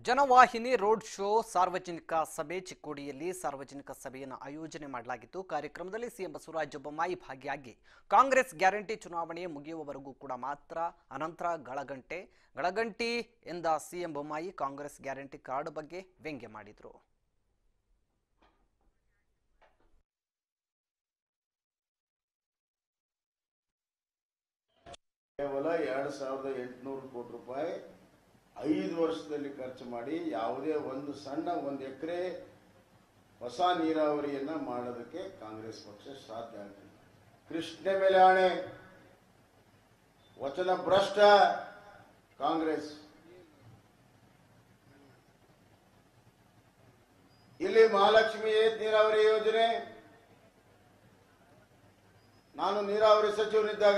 ಜನವಾಹಿನಿ road show ಸಾರ್ವಜನಿಕ ಸಭೆ ಚಿಕ್ಕೋಡಿಯಲ್ಲಿ ಸಾರ್ವಜನಿಕ ಸಭೆಯನ್ನು ಆಯೋಜನೆ ಮಾಡಲಾಗಿತ್ತು ಕಾರ್ಯಕ್ರಮದಲ್ಲಿ ಸಿಎಂ ಬಸವರಾಜ ಬೊಮ್ಮಾಯಿ ಭಾಗಿಯಾಗಿ ಕಾಂಗ್ರೆಸ್ ಗ್ಯಾರಂಟಿ ಚುನಾವಣೆ ಮುಗಿಯುವವರೆಗೂ ಕೂಡ ಮಾತ್ರ ಅನಂತರ ಗಳಗಂಟೆ ಗಳಗಂಟಿ ಎಂದ CM Bommai Congress guarantee card ಬಗ್ಗೆ ವ್ಯಂಗ್ಯ ಮಾಡಿದರು ಕೇವಲ ಎರಡು ಸಾವಿರದ ಎಂಟುನೂರು ಕೋಟಿ ರೂಪಾಯಿ ಐದು ವರ್ಷದಲ್ಲಿ ಖರ್ಚು ಮಾಡಿ ಯಾವುದೇ ಒಂದು ಸಣ್ಣ ಒಂದು ಎಕರೆ ಹೊಸ ನೀರಾವರಿಯನ್ನ ಮಾಡೋದಕ್ಕೆ ಕಾಂಗ್ರೆಸ್ ಪಕ್ಷ ಸಾಧ್ಯ ಆಗಲಿಲ್ಲ ಕೃಷ್ಣ ಮೇಲೆ ಆಣೆ ವಚನ ಭ್ರಷ್ಟ ಕಾಂಗ್ರೆಸ್ ಇಲ್ಲಿ ಮಹಾಲಕ್ಷ್ಮಿ ನೀರಾವರಿ ಯೋಜನೆ ನಾನು ನೀರಾವರಿ ಸಚಿವನಿದ್ದಾಗ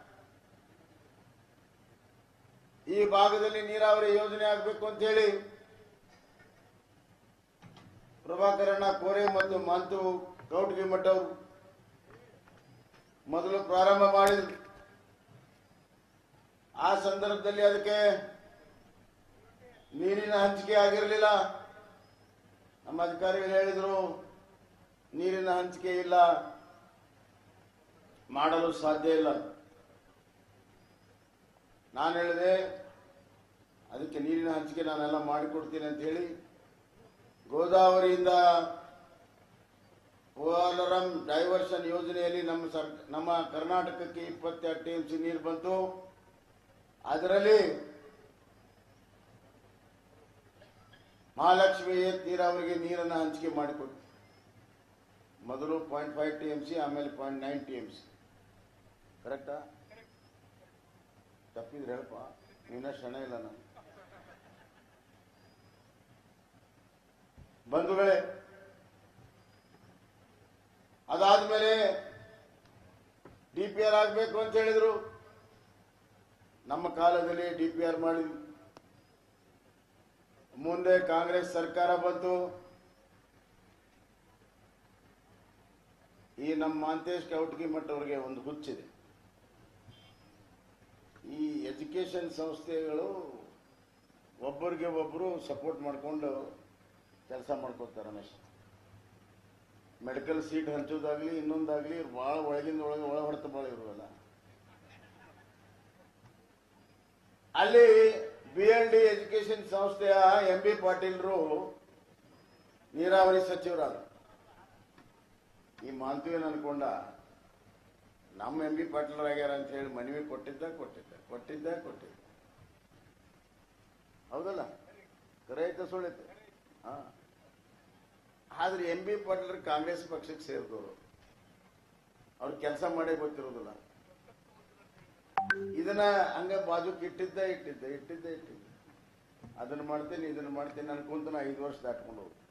ಈ ಭಾಗದಲ್ಲಿ ನೀರಾವರಿ ಯೋಜನೆ ಆಗಬೇಕು ಅಂತ ಹೇಳಿ ಪ್ರಭಾಕರಣ್ಣ ಕೋರೆ ಮತ್ತು ಮಂತು ಕೌಟ್ಗಿ ಮಠ ಅವರು ಮೊದಲು ಪ್ರಾರಂಭ ಮಾಡಿದ್ರು ಆ ಸಂದರ್ಭದಲ್ಲಿ ಅದಕ್ಕೆ ನೀರಿನ ಹಂಚಿಕೆ ಆಗಿರಲಿಲ್ಲ ನಮ್ಮ ಅಧಿಕಾರಿಗಳು ಹೇಳಿದ್ರು ನೀರಿನ ಹಂಚಿಕೆ ಇಲ್ಲ ಮಾಡಲು ಸಾಧ್ಯ ಇಲ್ಲ ನಾನು ಹೇಳಿದೆ ಅದಕ್ಕೆ ನೀರಿನ ಹಂಚಿಕೆ ನಾನೆಲ್ಲ ಮಾಡಿಕೊಡ್ತೀನಿ ಅಂತ ಹೇಳಿ ಗೋದಾವರಿಯಿಂದ ಪೋಲರಂ ಡೈವರ್ಷನ್ ಯೋಜನೆಯಲ್ಲಿ ನಮ್ಮ ಸರ್ ನಮ್ಮ ಕರ್ನಾಟಕಕ್ಕೆ ಇಪ್ಪತ್ತೆರಡು ಟಿ ಎಂ ಸಿ ನೀರು ಬಂತು ಅದರಲ್ಲಿ ಮಹಾಲಕ್ಷ್ಮಿ ಏತ್ ನೀರಾವರಿಗೆ ನೀರನ್ನು ಹಂಚಿಕೆ ಮಾಡಿಕೊಟ್ಟು ಮೊದಲು point five T M C ಆಮೇಲೆ point nine T M C ಕರೆಕ್ಟಾ ತಪ್ಪಿದ್ರೆ ಹೇಳಪ್ಪ ನೀನ ಕ್ಷಣ ಇಲ್ಲ ನಾನು ಬಂಧುಗಳೇ ಅದಾದ್ಮೇಲೆ ಡಿ ಪಿ ಆರ್ ಆಗಬೇಕು ಅಂತ ಹೇಳಿದ್ರು ನಮ್ಮ ಕಾಲದಲ್ಲಿ ಡಿ ಪಿ ಆರ್ ಮಾಡಿದ್ವಿ ಮುಂದೆ ಕಾಂಗ್ರೆಸ್ ಸರ್ಕಾರ ಬಂತು ಈ ನಮ್ಮ ಮಾಂತೇಶ್ ಕೌಟ್ಗಿ ಮಠ್ ಅವರಿಗೆ ಒಂದು ಹುಚ್ಚಿದೆ ಈ ಎಜುಕೇಶನ್ ಸಂಸ್ಥೆಗಳು ಒಬ್ಬರಿಗೆ ಒಬ್ಬರು ಸಪೋರ್ಟ್ ಮಾಡಿಕೊಂಡು ಕೆಲಸ ಮಾಡ್ಕೊತಾರೆ ರಮೇಶ್ ಮೆಡಿಕಲ್ ಸೀಟ್ ಹಂಚೋದಾಗ್ಲಿ ಇನ್ನೊಂದಾಗ್ಲಿ ಭಾಳ ಒಳಗಿಂದ ಒಳಗೆ ಒಳ ಹೊಡೆತ ಭಾಳ ಇರುವಲ್ಲ ಅಲ್ಲಿ ಬಿ ಎಲ್ ಡಿ ಎಜುಕೇಶನ್ ಸಂಸ್ಥೆಯ ಎಂ ಬಿ ಪಾಟೀಲ್ರು ನೀರಾವರಿ ಸಚಿವರಾದರು ಈ ಮಾಂತುವೇನು ಅನ್ಕೊಂಡ ನಮ್ಮ ಎಂ ಬಿ ಪಾಟೀಲರಾಗ್ಯಾರ ಅಂತ ಹೇಳಿ ಮನವಿ ಕೊಟ್ಟಿದ್ದ ಕೊಟ್ಟಿದ್ದ ಕೊಟ್ಟಿದ್ದ ಕೊಟ್ಟಿದ್ದ ಹೌದಲ್ಲ ಕರೆ ಐತೆ ಸುಳ್ಳೈತೆ ಹಾ ಆದ್ರೆ ಎಂ ಬಿ ಪಾಟೀಲರು ಕಾಂಗ್ರೆಸ್ ಪಕ್ಷಕ್ಕೆ ಸೇರಿದವರು ಅವ್ರು ಕೆಲಸ ಮಾಡೇ ಗೊತ್ತಿರೋದಿಲ್ಲ ಇದನ್ನ ಹಂಗ ಬಾಜುಕ್ ಇಟ್ಟಿದ್ದ ಇಟ್ಟಿದ್ದ ಇಟ್ಟಿದ್ದ ಇಟ್ಟಿದ್ದ ಅದನ್ನ ಮಾಡ್ತೇನೆ ಇದನ್ನ ಮಾಡ್ತೇನೆ ಅನ್ಕೊಂತ ನಾ ಐದು ವರ್ಷ ದಾಟ್ಕೊಂಡು ಹೋಗ್ತೀನಿ